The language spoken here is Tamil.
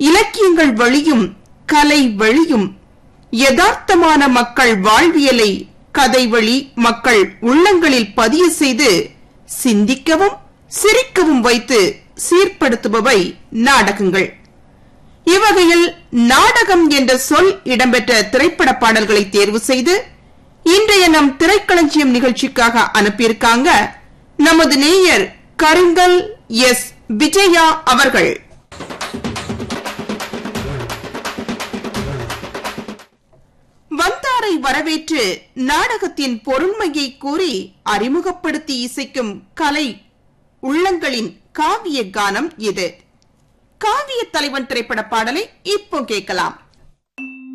இலக்கியங்கள் வழியும் கலை வழியும் யதார்த்தமான மக்கள் வாழ்வியலை கதை வழி மக்கள் உள்ளங்களில் பதிய செய்து சிந்திக்கவும் சிரிக்கவும் வைத்து சீர்படுத்துபவை நாடகங்கள் இவ்வகையில் நாடகம் என்ற சொல் இடம்பெற்ற திரைப்பட பாடல்களை தேர்வு செய்து இன்றைய நம் திரைக்களஞ்சியம் நிகழ்ச்சிக்காக அனுப்பியிருக்காங்க நமது நேயர் கருங்கல் எஸ் விஜயா அவர்கள் வந்தாரை வரவேற்று நாடகத்தின் பொருண்மையை கூறி அறிமுகப்படுத்தி இசைக்கும் கலை உள்ளங்களின் காவிய கானம் இது காவிய தலைவன் திரைப்பட பாடலை இப்போ கேட்கலாம்